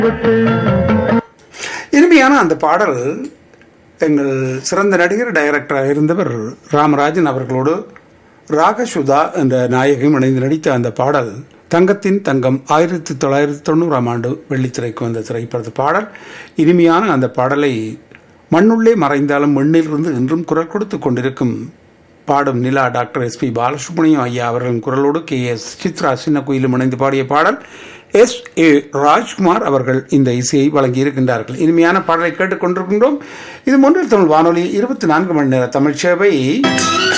இனிமையான அந்த பாடல் எங்கள் சிறந்த நடிகர் டைரக்டராக இருந்தவர் ராமராஜன் அவர்களோடு ராகசுதா என்ற நாயகம் இணைந்து நடித்த அந்த பாடல் தங்கத்தின் தங்கம் ஆயிரத்தி தொள்ளாயிரத்தி தொண்ணூறாம் ஆண்டு வெள்ளித்திரைக்கு வந்த திரைப்படத்து பாடல் இனிமையான அந்த பாடலை மண்ணுள்ளே மறைந்தாலும் மண்ணிலிருந்து இன்றும் குரல் கொடுத்து கொண்டிருக்கும் பாடும் நிலா டாக்டர் எஸ் பி பாலசுப்ரமணியம் ஐயா அவர்களின் குரலோடு கே எஸ் சித்ரா சின்ன குயிலும் இணைந்து பாடிய பாடல் எஸ் ஏ ராஜ்குமார் அவர்கள் இந்த இசையை வழங்கி இருக்கின்றார்கள் இனிமையான பாடலை கேட்டுக்கொண்டிருக்கின்றோம் இது முன்னில் தமிழ் வானொலி இருபத்தி நான்கு மணி நேர தமிழ் சேவை